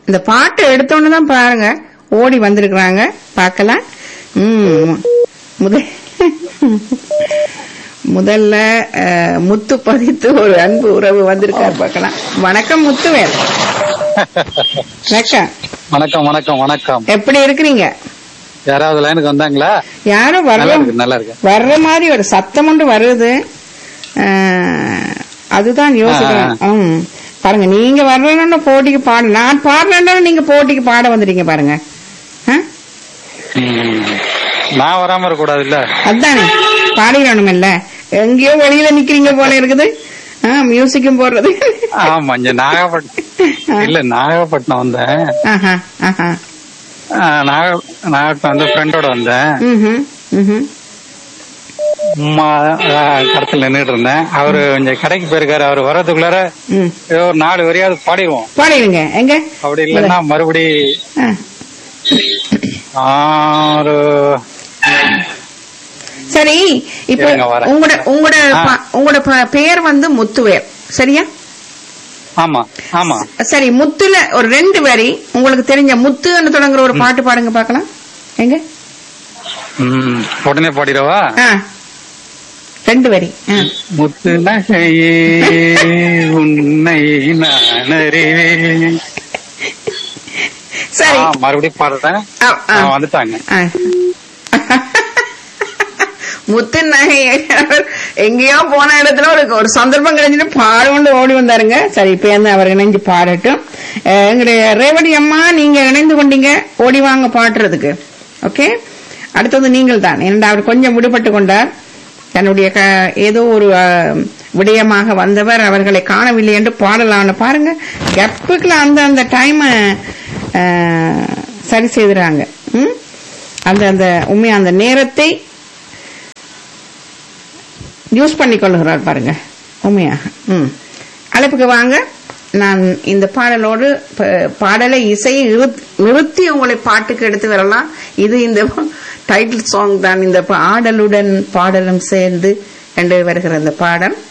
இந்த பாட்டு எடுத்தோன்னு தான் பாருங்க ஓடி வந்திருக்கிறாங்க பார்க்கலாம் ம் முத முதல்ல அஹ், முத்து பதித்து ஒரு அன்பு உறவு வந்திருக்காரு பார்க்கலாம் வணக்கம் முத்துவேல் வணக்கம் வணக்கம் வணக்கம் வணக்கம் எப்படி இருக்கிறீங்க யாராவது லைனுக்கு வந்தாங்களா யாரும் நல்லா வர்ற இருக்கு நல்லா இருக்கு வர்ற மாதிரி ஒரு சத்தம் ஒன்று வருது அஹ், அதுதான் யோசிக்கிறேன் ம். பாருங்க நீங்க வரலன்னு போட்டிக்கு பாட நான் பாடலன்னா நீங்க போட்டிக்கு பாட வந்துட்டீங்க பாருங்க ஆ? ம். நான் வராம இருக்க கூடாது இல்ல அதானே பாடிடணும் இல்ல எங்கேயோ வெளியில நிக்கிறீங்க போல இருக்குது ஆ, மியூசிக்கும் போடுறது ஆமா இங்க நாகப்பட்டினம் இல்ல நாகப்பட்டினம் வந்தேன் ஆஹா ஆஹா ஆ, நாக நாகப்பட்டினம் வந்து ஃப்ரெண்டோட வந்தேன் ம்ஹும், ம்ஹும். அம்மா கடத்துல நின்றுட்டு இருந்தேன் அவரு கொஞ்சம் கடைக்கு போயிருக்காரு அவர் வர்றதுக்குள்ளார ம். ஏதோ ஒரு நாலு வரையாவது பாடிடுவோம் பாடிடுங்க எங்க அப்படி இல்லைன்னா மறுபடி ஆ. ஆ, ஒரு சரி இப்ப இருங்க, வரேன். உங்களோட உங்களோட ஆ. ப- உங்களோட ப- பெயர் வந்து முத்துவேல் சரியா ஆமா ஆமா சரி முத்துல ஒரு ரெண்டு வரி உங்களுக்கு தெரிஞ்ச முத்துன்னு தொடங்குற ஒரு பாட்டு பாடுங்க பார்க்கலாம் எங்க ம், உடனே பாடிடவா ஆ. ரெண்டு வரி ஆ. முத்து நகையே உன்னை நான் அறிவேன் சரி ஆ, மறுபடியும் பாடுறேன் ஆ, ஆ. ஆ, வந்துட்டாங்க ஆ. முத்து நகை எங்கேயோ போன இடத்துல ஒரு ஒரு சந்தர்ப்பம் கிடைச்சிட்டு பாடுകൊണ്ട് ஓடி வந்தாருங்க சரி இப்ப வந்து அவர் இணைஞ்சு பாடட்டும் அஹ், எங்களுடைய ரேவதி அம்மா நீங்க இணைந்து கொண்டீங்க ஓடி வாங்க பாடுறதுக்கு ஓகே அடுத்தது நீங்கள் தான் ஏனென்றால் அவர் கொஞ்சம் விடுபட்டு கொண்டார் தன்னுடைய க- ஏதோ ஒரு அஹ், விடயமாக வந்தவர் அவர்களை காணவில்லை என்று பாடலாம்னு பாருங்க கப்புக்குள்ள அந்த அந்த டைம் சரி செய்துறாங்க ம்? அந்த அந்த உண்மையா அந்த நேரத்தை யூஸ் பண்ணிக்கொள்கிறார் பாருங்க உண்மையாக ம் அழைப்புக்கு வாங்க நான் இந்த பாடலோடு ப- பாடலை இசையை நிறுத்- நிறுத்தி உங்களை பாட்டுக்கு எடுத்து வரலாம் இது இந்த டைட்டில் சாங் தான் இந்த பாடலுடன் பாடலும் சேர்ந்து என்று வருகிற இந்த பாடல்